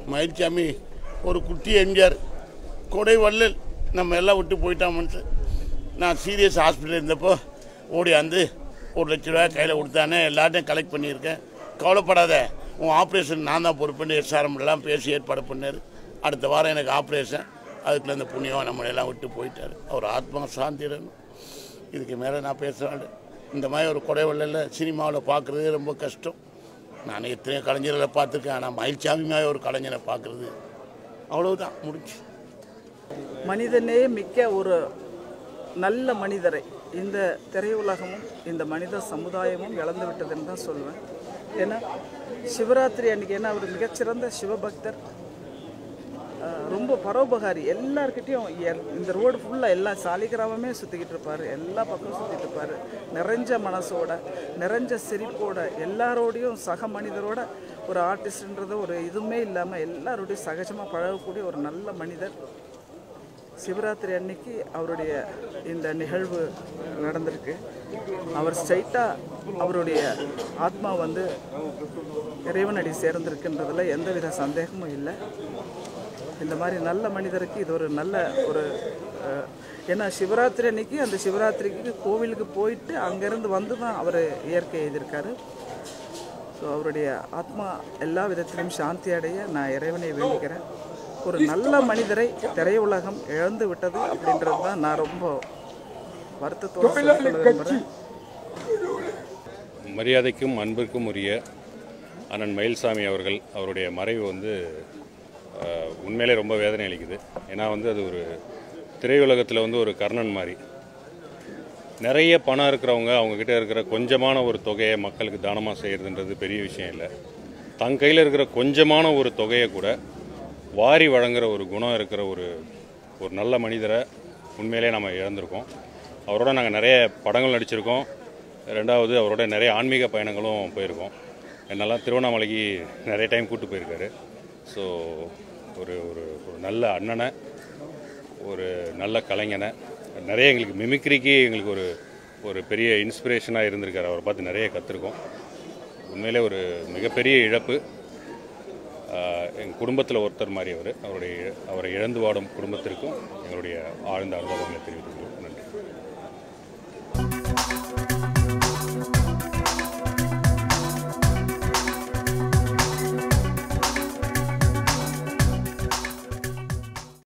மயில்சாமி ஒரு குட்டி எம்ஜிஆர் கொடை வள்ளல் நம்ம எல்லாம் விட்டு போயிட்டான் மனுஷன் நான் சீரியஸ் ஹாஸ்பிட்டல் இருந்தப்போ ஓடியாந்து ஒரு லட்ச ரூபா கையில் கொடுத்தானே எல்லாத்தையும் கலெக்ட் பண்ணியிருக்கேன் கவலைப்படாத உன் ஆப்ரேஷன் நான் தான் பொறுப்புன்னு எஸ்ஆர்எம்லாம் பேசி ஏற்பாடு பண்ணார் அடுத்த வாரம் எனக்கு ஆப்ரேஷன் அதுக்குள்ள இந்த புண்ணியம் நம்மளை எல்லாம் விட்டு போயிட்டார் அவர் ஆத்மா சாந்திரணும் இதுக்கு மேலே நான் பேசுகிறேன் இந்த மாதிரி ஒரு கொடை வள்ளல சினிமாவில் பார்க்குறதே ரொம்ப கஷ்டம் நான் எத்தனையோ கலைஞர்களை பார்த்துருக்கேன் ஆனால் மயில்சாமி மாதிரி ஒரு கலைஞரை பார்க்குறது அவ்வளவுதான் முடிஞ்சு மனிதனே மிக்க ஒரு நல்ல மனிதரை இந்த திரையுலகமும் இந்த மனித சமுதாயமும் இழந்து விட்டதுன்னு தான் சொல்லுவேன் ஏன்னா சிவராத்திரி அன்னைக்கு ஏன்னா அவர் மிகச்சிறந்த சிவபக்தர் அஹ், ரொம்ப பரோபகாரி எல்லார்கிட்டயும் எல்- இந்த ரோடு ஃபுல்லாக எல்லா சாலிகிராமமே சுற்றிக்கிட்டு இருப்பார் எல்லா பக்கமும் சுற்றிட்டு இருப்பார் நிறைஞ்ச மனசோட நிறைஞ்ச சிரிப்போட எல்லாரோடையும் சக மனிதரோட ஒரு ஆர்டிஸ்ட்ன்றது ஒரு இதுவுமே இல்லாமல் எல்லாரோடையும் சகஜமாக பழகக்கூடிய ஒரு நல்ல மனிதர் சிவராத்திரி அன்னைக்கு அவருடைய இந்த நிகழ்வு நடந்திருக்கு அவர் ஸ்ட்ரைட்டாக அவருடைய ஆத்மா வந்து இறைவனடி சேர்ந்திருக்குன்றதுல எந்தவித சந்தேகமும் இல்லை இந்த மாதிரி நல்ல மனிதருக்கு இது ஒரு நல்ல ஒரு அஹ், ஏன்னா சிவராத்திரி அன்னைக்கு அந்த சிவராத்திரிக்கு கோவிலுக்கு போயிட்டு அங்கேருந்து வந்து தான் அவர் இயற்கை எழுதியிருக்காரு ஸோ அவருடைய ஆத்மா எல்லா விதத்திலும் சாந்தி அடைய நான் இறைவனை வேண்டிக்கிறேன் ஒரு நல்ல மனிதரை திரையுலகம் இழந்து விட்டது அப்படின்றது தான் நான் ரொம்ப வருத்தத்தோடு சொல்ல விரும்புகிறேன் மரியாதைக்கும் அன்பிற்கும் உரிய அண்ணன் மயில்சாமி அவர்கள் அவருடைய மறைவு வந்து அஹ், உண்மையிலே ரொம்ப வேதனை அளிக்குது ஏன்னா வந்து அது ஒரு திரையுலகத்தில் வந்து ஒரு கர்ணன் மாதிரி நிறைய பணம் இருக்கிறவங்க அவங்கக்கிட்ட இருக்கிற கொஞ்சமான ஒரு தொகையை மக்களுக்கு தானமாக செய்கிறதுன்றது பெரிய விஷயம் இல்லை தன் கையில் இருக்கிற கொஞ்சமான ஒரு தொகையை கூட வாரி வழங்குற ஒரு குணம் இருக்கிற ஒரு ஒரு நல்ல மனிதரை உண்மையிலே நம்ம இழந்திருக்கோம் அவரோட நாங்கள் நிறைய படங்கள் நடிச்சிருக்கோம் ரெண்டாவது அவரோட நிறைய ஆன்மீக பயணங்களும் போயிருக்கோம் என்னெல்லாம் திருவண்ணாமலைக்கு நிறைய டைம் கூட்டு போயிருக்காரு ஸோ ஒரு ஒரு ஒரு நல்ல அண்ணனை ஒரு நல்ல கலைஞனை நிறைய எங்களுக்கு மிமிக்ரிக்கு எங்களுக்கு ஒரு ஒரு பெரிய இன்ஸ்பிரேஷனாக இருந்திருக்காரு அவரை பார்த்து நிறைய கற்றுருக்கோம் உண்மையிலே ஒரு மிகப்பெரிய இழப்பு எங்கள் குடும்பத்தில் ஒருத்தர் மாதிரி அவர் அவருடைய அவரை இழந்து வாடும் குடும்பத்திற்கும் எங்களுடைய ஆழ்ந்த அனுபவங்களை தெரிவித்துக்கிறோம்